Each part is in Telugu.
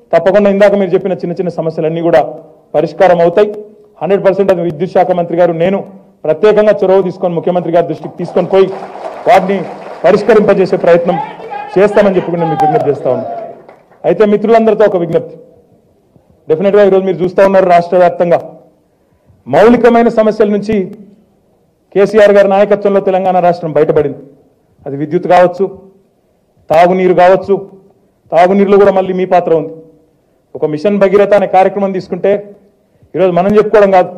తప్పకుండా ఇందాక మీరు చెప్పిన చిన్న చిన్న సమస్యలన్నీ కూడా పరిష్కారం అవుతాయి హండ్రెడ్ పర్సెంట్ అది విద్యుత్ శాఖ మంత్రి గారు నేను ప్రత్యేకంగా చొరవ తీసుకొని ముఖ్యమంత్రి గారి దృష్టికి తీసుకొని పోయి వాటిని పరిష్కరింపజేసే ప్రయత్నం చేస్తామని చెప్పి కూడా నేను మీకు విజ్ఞప్తి చేస్తా ఉన్నాను అయితే మిత్రులందరితో ఒక విజ్ఞప్తి డెఫినెట్గా ఈరోజు మీరు చూస్తూ ఉన్నారు రాష్ట్ర వ్యాప్తంగా మౌలికమైన సమస్యల నుంచి కేసీఆర్ గారి నాయకత్వంలో తెలంగాణ రాష్ట్రం బయటపడింది అది విద్యుత్ కావచ్చు తాగునీరు కావచ్చు తాగునీరులో కూడా మళ్ళీ మీ పాత్ర ఉంది ఒక మిషన్ భగీరథ అనే కార్యక్రమం తీసుకుంటే ఈరోజు మనం చెప్పుకోవడం కాదు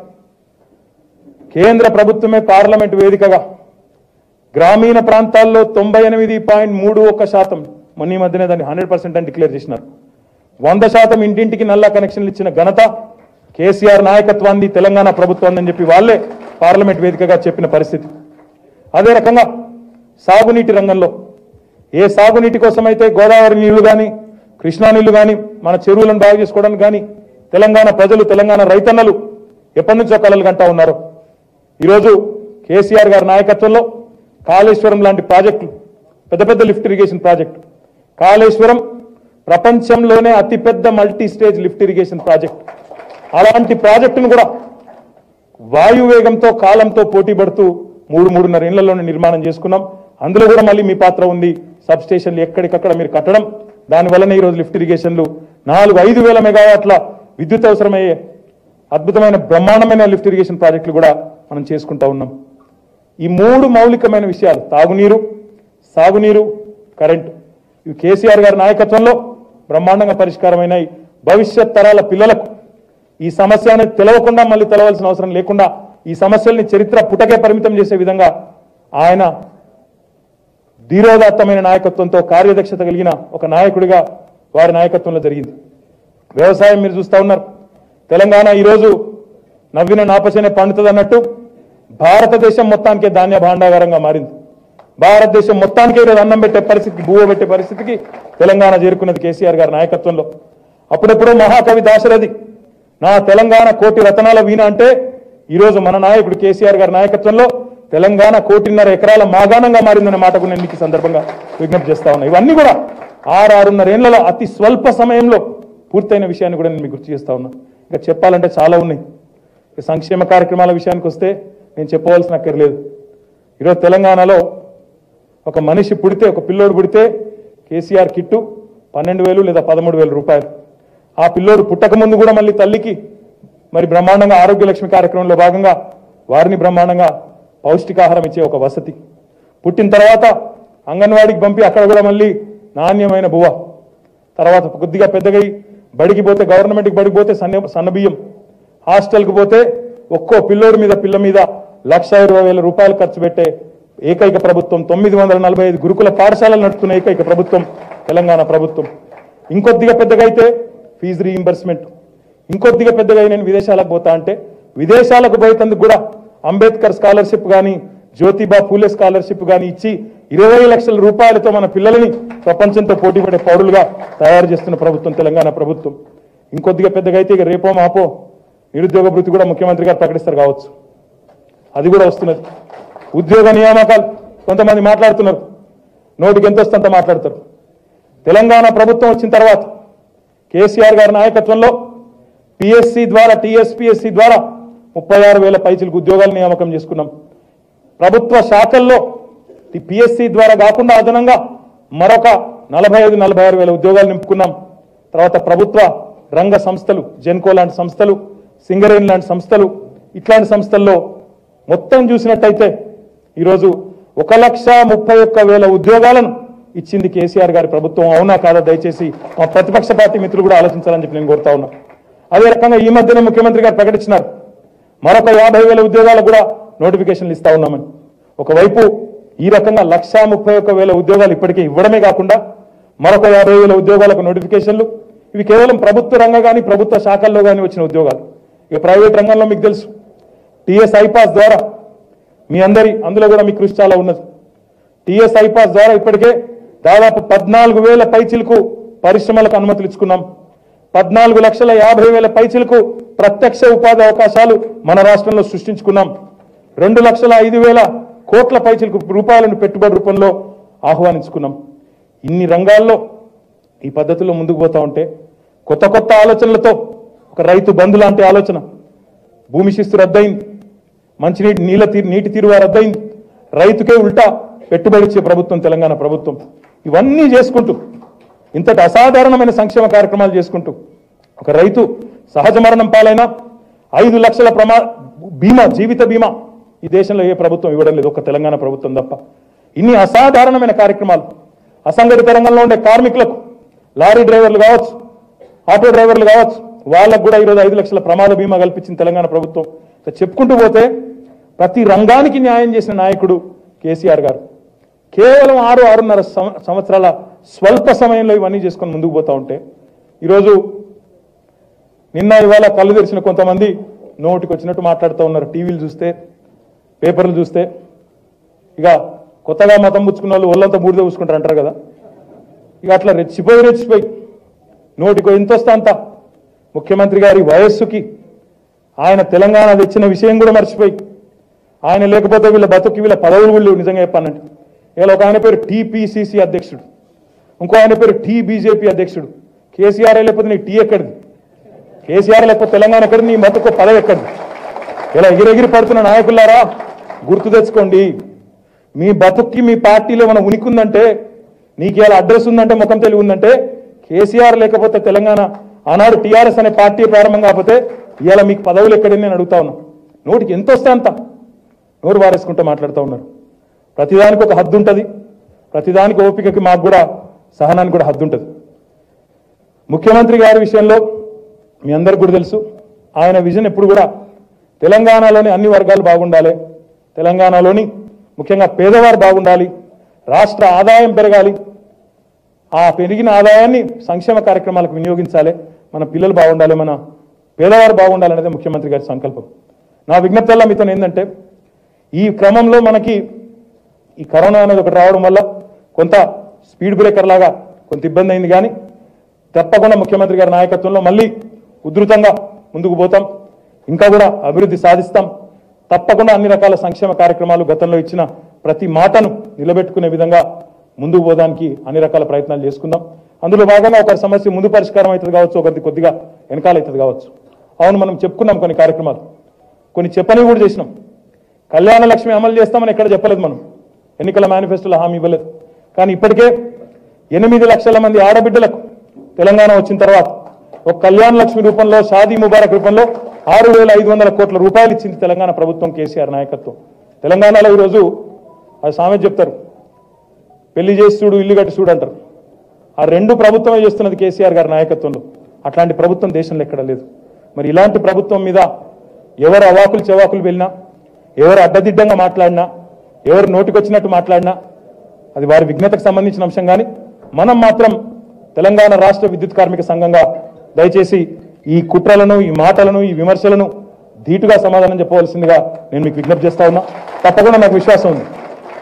కేంద్ర ప్రభుత్వమే పార్లమెంట్ వేదికగా గ్రామీణ ప్రాంతాల్లో తొంభై ఎనిమిది పాయింట్ మూడు ఒక్క శాతం మొన్న ఈ మధ్యనే దాన్ని హండ్రెడ్ పర్సెంట్ అని డిక్లేర్ చేసినారు వంద శాతం ఇంటింటికి నల్లా కనెక్షన్లు ఇచ్చిన ఘనత కేసీఆర్ నాయకత్వాన్ని తెలంగాణ ప్రభుత్వం అని చెప్పి వాళ్ళే పార్లమెంట్ వేదికగా చెప్పిన పరిస్థితి అదే రకంగా సాగునీటి రంగంలో ఏ సాగునీటి కోసమైతే గోదావరి నీళ్లు కానీ కృష్ణా నీళ్లు కానీ మన చెరువులను బాగు చేసుకోవడానికి కానీ తెలంగాణ ప్రజలు తెలంగాణ రైతన్నలు ఎప్పటి నుంచో కలలు కంటా ఉన్నారు ఈరోజు కేసీఆర్ గారి నాయకత్వంలో కాళేశ్వరం లాంటి ప్రాజెక్టులు పెద్ద పెద్ద లిఫ్ట్ ఇరిగేషన్ ప్రాజెక్టు కాళేశ్వరం ప్రపంచంలోనే అతిపెద్ద multi stage lift irrigation project అలాంటి ప్రాజెక్టును కూడా వాయువేగంతో కాలంతో పోటీ పడుతూ మూడు మూడున్నర ఇళ్లలోనే నిర్మాణం చేసుకున్నాం అందులో కూడా మళ్ళీ మీ పాత్ర ఉంది సబ్ స్టేషన్లు ఎక్కడికక్కడ మీరు కట్టడం దానివల్లనే ఈరోజు లిఫ్ట్ ఇరిగేషన్లు నాలుగు ఐదు వేల మెగావాట్ల విద్యుత్ అవసరమయ్యే అద్భుతమైన బ్రహ్మాండమైన లిఫ్ట్ ఇరిగేషన్ ప్రాజెక్టులు కూడా మనం చేసుకుంటా ఉన్నాం ఈ మూడు మౌలికమైన విషయాలు తాగునీరు సాగునీరు కరెంటు ఇవి కేసీఆర్ గారి నాయకత్వంలో బ్రహ్మాండంగా పరిష్కారమైనాయి భవిష్యత్ తరాల పిల్లలకు ఈ సమస్య అనేది తెలవకుండా మళ్ళీ తెలవాల్సిన అవసరం లేకుండా ఈ సమస్యల్ని చరిత్ర పుటకే పరిమితం చేసే విధంగా ఆయన ధీరోదాత్తమైన నాయకత్వంతో కార్యదక్షత కలిగిన ఒక నాయకుడిగా వారి నాయకత్వంలో జరిగింది వ్యవసాయం మీరు చూస్తా ఉన్నారు తెలంగాణ ఈరోజు నవ్విన నాపచనే పండుతుంది అన్నట్టు భారతదేశం మొత్తానికే ధాన్య భాండాగారంగా మారింది భారతదేశం మొత్తానికే ఈరోజు అన్నం పెట్టే పరిస్థితికి బువ్వ పెట్టే పరిస్థితికి తెలంగాణ చేరుకున్నది కేసీఆర్ గారి నాయకత్వంలో అప్పుడెప్పుడో మహాకవి దాశరథి నా తెలంగాణ కోటి రతనాల వీణ అంటే ఈరోజు మన నాయకుడు కేసీఆర్ గారి నాయకత్వంలో తెలంగాణ కోటిన్నర ఎకరాల మాగాణంగా మారిందనే మాటకు నేను మీకు ఈ సందర్భంగా విజ్ఞప్తి చేస్తా ఉన్నా ఇవన్నీ కూడా ఆరు ఆరున్నర ఏళ్లలో అతి స్వల్ప సమయంలో పూర్తయిన విషయాన్ని కూడా నేను మీకు గుర్తు చేస్తా ఉన్నా ఇంకా చెప్పాలంటే చాలా ఉన్నాయి ఇక సంక్షేమ కార్యక్రమాల విషయానికి వస్తే నేను చెప్పవలసిన అక్కర్లేదు ఈరోజు తెలంగాణలో ఒక మనిషి పుడితే ఒక పిల్లోడు పుడితే కేసీఆర్ కిట్టు పన్నెండు వేలు లేదా పదమూడు వేల రూపాయలు ఆ పిల్లోడు పుట్టక ముందు కూడా మళ్ళీ తల్లికి మరి బ్రహ్మాండంగా ఆరోగ్య లక్ష్మి కార్యక్రమంలో భాగంగా వారిని బ్రహ్మాండంగా పౌష్టికాహారం ఇచ్చే ఒక వసతి పుట్టిన తర్వాత అంగన్వాడికి పంపి అక్కడ కూడా మళ్ళీ నాణ్యమైన బువ్వ తర్వాత కొద్దిగా పెద్దగై బడికి పోతే గవర్నమెంట్కి బడికి పోతే సన్న సన్నబియ్యం హాస్టల్కి పోతే ఒక్కో పిల్లోడి మీద పిల్ల మీద లక్ష ఇరవై వేల రూపాయలు ఖర్చు పెట్టే ఏకైక ప్రభుత్వం తొమ్మిది వందల నలభై ఐదు గురుకుల పాఠశాలలు నడుపుతున్న ఏకైక ప్రభుత్వం తెలంగాణ ప్రభుత్వం ఇంకొద్దిగా పెద్దగా అయితే ఫీజు రీయింబర్స్మెంట్ ఇంకొద్దిగా పెద్దగా అయి నేను విదేశాలకు పోతా అంటే విదేశాలకు పోయేందుకు కూడా అంబేద్కర్ స్కాలర్షిప్ కానీ జ్యోతిబా పూలే స్కాలర్షిప్ కానీ ఇచ్చి ఇరవై లక్షల రూపాయలతో మన పిల్లలని ప్రపంచంతో పోటీపడే పౌరులుగా తయారు చేస్తున్న ప్రభుత్వం తెలంగాణ ప్రభుత్వం ఇంకొద్దిగా పెద్దగా అయితే ఇక రేపో మాపో నిరుద్యోగ భృతి కూడా ముఖ్యమంత్రి గారు ప్రకటిస్తారు కావచ్చు అది కూడా వస్తున్నది ఉద్యోగ నియామకాలు కొంతమంది మాట్లాడుతున్నారు నోటికి ఎంత వస్తే అంత మాట్లాడతారు తెలంగాణ ప్రభుత్వం వచ్చిన తర్వాత కేసీఆర్ గారి నాయకత్వంలో పిఎస్సి ద్వారా టీఎస్పీఎస్సి ద్వారా ముప్పై ఆరు వేల పైచిలకు ఉద్యోగాలు నియామకం చేసుకున్నాం ప్రభుత్వ శాఖల్లో ఈ పిఎస్సి ద్వారా కాకుండా అదనంగా మరొక నలభై ఐదు నలభై ఆరు వేల ఉద్యోగాలు నింపుకున్నాం తర్వాత ప్రభుత్వ రంగ సంస్థలు జెన్కో లాంటి సంస్థలు సింగరేన్ లాంటి సంస్థలు ఇట్లాంటి సంస్థల్లో మొత్తం చూసినట్టయితే ఈరోజు ఒక లక్ష ముప్పై ఒక్క వేల ఉద్యోగాలను ఇచ్చింది కేసీఆర్ గారి ప్రభుత్వం అవునా కాదా దయచేసి మా ప్రతిపక్ష పార్టీ మిత్రులు కూడా ఆలోచించాలని చెప్పి నేను కోరుతా ఉన్నా అదే రకంగా ఈ మధ్యనే ముఖ్యమంత్రి గారు ప్రకటించినారు మరొక యాభై వేల ఉద్యోగాలకు కూడా నోటిఫికేషన్లు ఇస్తా ఉన్నామని ఒకవైపు ఈ రకంగా లక్షా ముప్పై ఒక్క వేల ఉద్యోగాలు ఇప్పటికే ఇవ్వడమే కాకుండా మరొక యాభై వేల ఉద్యోగాలకు నోటిఫికేషన్లు ఇవి కేవలం ప్రభుత్వ రంగ కానీ ప్రభుత్వ శాఖల్లో కానీ వచ్చిన ఉద్యోగాలు ఇక ప్రైవేట్ రంగంలో మీకు తెలుసు టీఎస్ ఐపాస్ ద్వారా మీ అందరి అందులో కూడా మీ కృషి చాలా ఉన్నది టీఎస్ ఐపాస్ ద్వారా ఇప్పటికే దాదాపు పద్నాలుగు వేల పైచిలకు పరిశ్రమలకు అనుమతులు ఇచ్చుకున్నాం పద్నాలుగు లక్షల యాభై వేల పైచిలకు ప్రత్యక్ష ఉపాధి అవకాశాలు మన రాష్ట్రంలో సృష్టించుకున్నాం రెండు లక్షల ఐదు వేల కోట్ల పైచిలకు రూపాయలను పెట్టుబడి రూపంలో ఆహ్వానించుకున్నాం ఇన్ని రంగాల్లో ఈ పద్ధతిలో ముందుకు పోతా ఉంటే కొత్త కొత్త ఆలోచనలతో ఒక రైతు బంధు లాంటి ఆలోచన భూమి శిస్తు రద్దయింది మంచినీటి నీళ్ళ తీరు నీటి తీరువ రద్దయింది రైతుకే ఉల్టా పెట్టుబడి ఇచ్చే ప్రభుత్వం తెలంగాణ ప్రభుత్వం ఇవన్నీ చేసుకుంటూ ఇంతటి అసాధారణమైన సంక్షేమ కార్యక్రమాలు చేసుకుంటూ ఒక రైతు సహజ మరణం పాలైనా ఐదు లక్షల ప్రమా బీమా జీవిత బీమా ఈ దేశంలో ఏ ప్రభుత్వం ఇవ్వడం లేదు ఒక తెలంగాణ ప్రభుత్వం తప్ప ఇన్ని అసాధారణమైన కార్యక్రమాలు అసంఘటిత రంగంలో ఉండే కార్మికులకు లారీ డ్రైవర్లు కావచ్చు ఆటో డ్రైవర్లు కావచ్చు వాళ్ళకు కూడా ఈరోజు ఐదు లక్షల ప్రమాద బీమా కల్పించిన తెలంగాణ ప్రభుత్వం ఇట్లా చెప్పుకుంటూ పోతే ప్రతి రంగానికి న్యాయం చేసిన నాయకుడు కేసీఆర్ గారు కేవలం ఆరు ఆరున్నర సం- సంవత్సరాల స్వల్ప సమయంలో ఇవన్నీ చేసుకొని ముందుకు పోతా ఉంటే ఈరోజు నిన్న ఇవాళ కళ్ళు తెరిచిన కొంతమంది నోటికి వచ్చినట్టు మాట్లాడుతూ ఉన్నారు టీవీలు చూస్తే పేపర్లు చూస్తే ఇక కొత్తగా మతం పుచ్చుకున్న వాళ్ళు ఒళ్ళంతా బూడిద పూసుకుంటారు అంటారు కదా ఇక అట్లా రెచ్చిపోయి రెచ్చిపోయి నోటికి ఎంత వస్తే అంత ముఖ్యమంత్రి గారి వయస్సుకి ఆయన తెలంగాణ తెచ్చిన విషయం కూడా మర్చిపోయి ఆయన లేకపోతే వీళ్ళ బతుకి వీళ్ళ పదవులు వీళ్ళు నిజంగా చెప్పానంటే ఇలా ఒక ఆయన పేరు టీపీసీసీ అధ్యక్షుడు ఇంకో ఆయన పేరు టీ బీజేపీ అధ్యక్షుడు కేసీఆర్ లేకపోతే నీ టీ ఎక్కడిది కేసీఆర్ లేకపోతే తెలంగాణ ఎక్కడిది నీ మతుకు పదవి ఎక్కడిది ఇలా ఎగిరెగిరి పడుతున్న నాయకులారా గుర్తు తెచ్చుకోండి మీ బతుక్కి మీ పార్టీలో ఏమైనా ఉనికి ఉందంటే నీకు ఇలా అడ్రస్ ఉందంటే ముఖం తెలివి ఉందంటే కేసీఆర్ లేకపోతే తెలంగాణ ఆనాడు టీఆర్ఎస్ అనే పార్టీ ప్రారంభం కాకపోతే ఇవాళ మీకు పదవులు ఎక్కడని నేను అడుగుతా ఉన్నా నోటికి ఎంత వస్తే అంత నోరు వారేసుకుంటూ మాట్లాడుతూ ఉన్నారు ప్రతిదానికి ఒక హద్దు ఉంటుంది ప్రతిదానికి ఓపికకి మాకు కూడా సహనానికి కూడా హద్దు ఉంటుంది ముఖ్యమంత్రి గారి విషయంలో మీ అందరికి కూడా తెలుసు ఆయన విజన్ ఎప్పుడు కూడా తెలంగాణలోని అన్ని వర్గాలు బాగుండాలి తెలంగాణలోని ముఖ్యంగా పేదవారు బాగుండాలి రాష్ట్ర ఆదాయం పెరగాలి ఆ పెరిగిన ఆదాయాన్ని సంక్షేమ కార్యక్రమాలకు వినియోగించాలి మన పిల్లలు బాగుండాలి మన పేదవారు బాగుండాలి అనేది ముఖ్యమంత్రి గారి సంకల్పం నా విజ్ఞప్తల్లా మీతో ఏంటంటే ఈ క్రమంలో మనకి ఈ కరోనా అనేది ఒకటి రావడం వల్ల కొంత స్పీడ్ బ్రేకర్ లాగా కొంత ఇబ్బంది అయింది కానీ తప్పకుండా ముఖ్యమంత్రి గారి నాయకత్వంలో మళ్ళీ ఉధృతంగా ముందుకు పోతాం ఇంకా కూడా అభివృద్ధి సాధిస్తాం తప్పకుండా అన్ని రకాల సంక్షేమ కార్యక్రమాలు గతంలో ఇచ్చిన ప్రతి మాటను నిలబెట్టుకునే విధంగా ముందుకు పోవడానికి అన్ని రకాల ప్రయత్నాలు చేసుకుందాం అందులో భాగంగా ఒకరి సమస్య ముందు పరిష్కారం అవుతుంది కావచ్చు ఒకరిది కొద్దిగా వెనకాల అవుతుంది కావచ్చు అవును మనం చెప్పుకున్నాం కొన్ని కార్యక్రమాలు కొన్ని చెప్పని కూడా చేసినాం కళ్యాణ లక్ష్మి అమలు చేస్తామని ఎక్కడ చెప్పలేదు మనం ఎన్నికల మేనిఫెస్టోలో హామీ ఇవ్వలేదు కానీ ఇప్పటికే ఎనిమిది లక్షల మంది ఆడబిడ్డలకు తెలంగాణ వచ్చిన తర్వాత ఒక కళ్యాణ లక్ష్మి రూపంలో షాదీ ముబారక్ రూపంలో ఆరు వేల ఐదు వందల కోట్ల రూపాయలు ఇచ్చింది తెలంగాణ ప్రభుత్వం కేసీఆర్ నాయకత్వం తెలంగాణలో ఈరోజు అది సామెత చెప్తారు పెళ్లి చేసి చూడు ఇల్లు కట్టి చూడు అంటారు ఆ రెండు ప్రభుత్వమే చేస్తున్నది కేసీఆర్ గారి నాయకత్వంలో అట్లాంటి ప్రభుత్వం దేశంలో ఎక్కడ లేదు మరి ఇలాంటి ప్రభుత్వం మీద ఎవరు అవాకులు చెవాకులు వెళ్ళినా ఎవరు అడ్డదిడ్డంగా మాట్లాడినా ఎవరు నోటికొచ్చినట్టు మాట్లాడినా అది వారి విఘ్నతకు సంబంధించిన అంశం కానీ మనం మాత్రం తెలంగాణ రాష్ట్ర విద్యుత్ కార్మిక సంఘంగా దయచేసి ఈ కుట్రలను ఈ మాటలను ఈ విమర్శలను ధీటుగా సమాధానం చెప్పవలసిందిగా నేను మీకు విజ్ఞప్తి చేస్తా ఉన్నా తప్పకుండా నాకు విశ్వాసం ఉంది